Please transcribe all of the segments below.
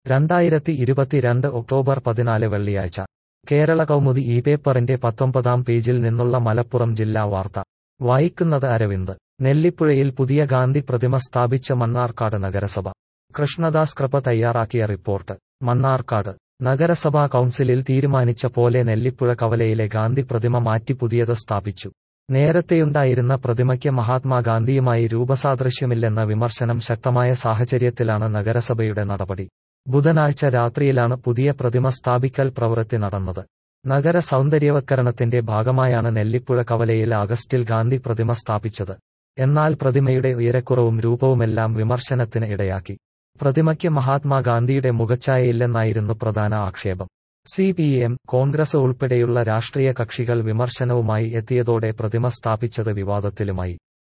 രണ്ടായിരത്തി ഇരുപത്തിരണ്ട് ഒക്ടോബർ പതിനാല് വെള്ളിയാഴ്ച കേരള കൗമുദി ഈ പേപ്പറിന്റെ പത്തൊമ്പതാം പേജിൽ നിന്നുള്ള മലപ്പുറം ജില്ലാ വാർത്ത വായിക്കുന്നത് അരവിന്ദ് നെല്ലിപ്പുഴയിൽ പുതിയ ഗാന്ധി പ്രതിമ സ്ഥാപിച്ച മണ്ണാർക്കാട് നഗരസഭ കൃഷ്ണദാസ് കൃപ തയ്യാറാക്കിയ റിപ്പോർട്ട് മണ്ണാർക്കാട് നഗരസഭാ കൗൺസിലിൽ തീരുമാനിച്ച പോലെ നെല്ലിപ്പുഴ കവലയിലെ ഗാന്ധി പ്രതിമ മാറ്റി പുതിയത് സ്ഥാപിച്ചു നേരത്തെയുണ്ടായിരുന്ന പ്രതിമയ്ക്ക് മഹാത്മാഗാന്ധിയുമായി രൂപസാദൃശ്യമില്ലെന്ന വിമർശനം ശക്തമായ സാഹചര്യത്തിലാണ് നഗരസഭയുടെ നടപടി ബുധനാഴ്ച രാത്രിയിലാണ് പുതിയ പ്രതിമ സ്ഥാപിക്കൽ പ്രവൃത്തി നടന്നത് നഗര സൗന്ദര്യവത്കരണത്തിന്റെ ഭാഗമായാണ് നെല്ലിപ്പുഴ കവലയിൽ ആഗസ്റ്റിൽ ഗാന്ധി പ്രതിമ സ്ഥാപിച്ചത് എന്നാൽ പ്രതിമയുടെ ഉയരക്കുറവും രൂപവുമെല്ലാം വിമർശനത്തിന് ഇടയാക്കി പ്രതിമയ്ക്ക് മഹാത്മാഗാന്ധിയുടെ മുഖച്ഛായയില്ലെന്നായിരുന്നു പ്രധാന ആക്ഷേപം സി പി എം കോൺഗ്രസ് ഉൾപ്പെടെയുള്ള രാഷ്ട്രീയ കക്ഷികൾ വിമർശനവുമായി എത്തിയതോടെ പ്രതിമ സ്ഥാപിച്ചത് വിവാദത്തിലുമായി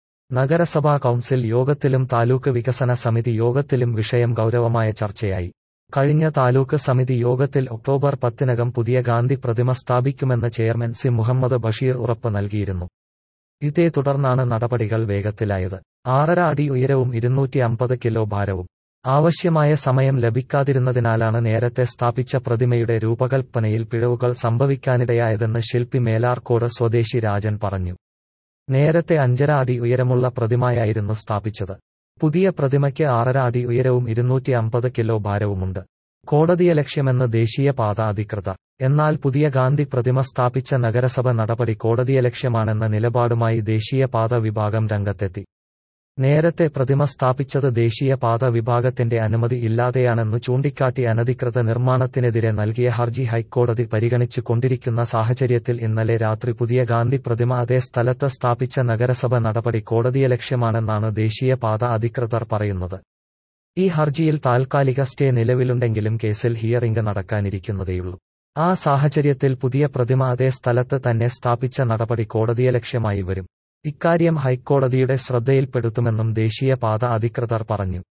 നഗരസഭാ കൗൺസിൽ യോഗത്തിലും താലൂക്ക് വികസന സമിതി യോഗത്തിലും വിഷയം ഗൗരവമായ ചർച്ചയായി കഴിഞ്ഞ താലൂക്ക് സമിതി യോഗത്തിൽ ഒക്ടോബർ പത്തിനകം പുതിയ ഗാന്ധി പ്രതിമ സ്ഥാപിക്കുമെന്ന് ചെയർമാൻ സി മുഹമ്മദ് ബഷീർ ഉറപ്പ് നൽകിയിരുന്നു ഇതേ തുടർന്നാണ് നടപടികൾ വേഗത്തിലായത് ആറര അടി ഉയരവും ഇരുന്നൂറ്റി അമ്പത് കിലോ ഭാരവും ആവശ്യമായ സമയം ലഭിക്കാതിരുന്നതിനാലാണ് നേരത്തെ സ്ഥാപിച്ച പ്രതിമയുടെ രൂപകൽപ്പനയിൽ പിഴവുകൾ സംഭവിക്കാനിടയായതെന്ന് ശില്പി മേലാർക്കോട് സ്വദേശി രാജൻ പറഞ്ഞു നേരത്തെ അഞ്ചര അടി ഉയരമുള്ള പ്രതിമയായിരുന്നു സ്ഥാപിച്ചത് പുതിയ പ്രതിമയ്ക്ക് ആറര അടി ഉയരവും ഇരുന്നൂറ്റി അമ്പത് കിലോ ഭാരവുമുണ്ട് കോടതിയെ ലക്ഷ്യമെന്ന് ദേശീയപാത അധികൃതർ എന്നാൽ പുതിയ ഗാന്ധി പ്രതിമ സ്ഥാപിച്ച നഗരസഭ നടപടി കോടതിയെ ലക്ഷ്യമാണെന്ന നിലപാടുമായി ദേശീയപാത വിഭാഗം രംഗത്തെത്തി നേരത്തെ പ്രതിമ സ്ഥാപിച്ചത് ദേശീയപാത വിഭാഗത്തിന്റെ അനുമതി ഇല്ലാതെയാണെന്നു ചൂണ്ടിക്കാട്ടി അനധികൃത നിർമ്മാണത്തിനെതിരെ നൽകിയ ഹർജി ഹൈക്കോടതി പരിഗണിച്ചു കൊണ്ടിരിക്കുന്ന സാഹചര്യത്തിൽ ഇന്നലെ രാത്രി പുതിയ ഗാന്ധി പ്രതിമ അതേ സ്ഥലത്ത് സ്ഥാപിച്ച നഗരസഭ നടപടി കോടതിയെ ലക്ഷ്യമാണെന്നാണ് ദേശീയപാത അധികൃതർ പറയുന്നത് ഈ ഹർജിയിൽ താൽക്കാലിക സ്റ്റേ നിലവിലുണ്ടെങ്കിലും കേസിൽ ഹിയറിംഗ് നടക്കാനിരിക്കുന്നതേയുള്ളൂ ആ സാഹചര്യത്തിൽ പുതിയ പ്രതിമ അതേ സ്ഥലത്ത് തന്നെ സ്ഥാപിച്ച നടപടി കോടതിയെ ലക്ഷ്യമായി വരും ഇക്കാര്യം ഹൈക്കോടതിയുടെ ശ്രദ്ധയിൽപ്പെടുത്തുമെന്നും ദേശീയപാത അധികൃതർ പറഞ്ഞു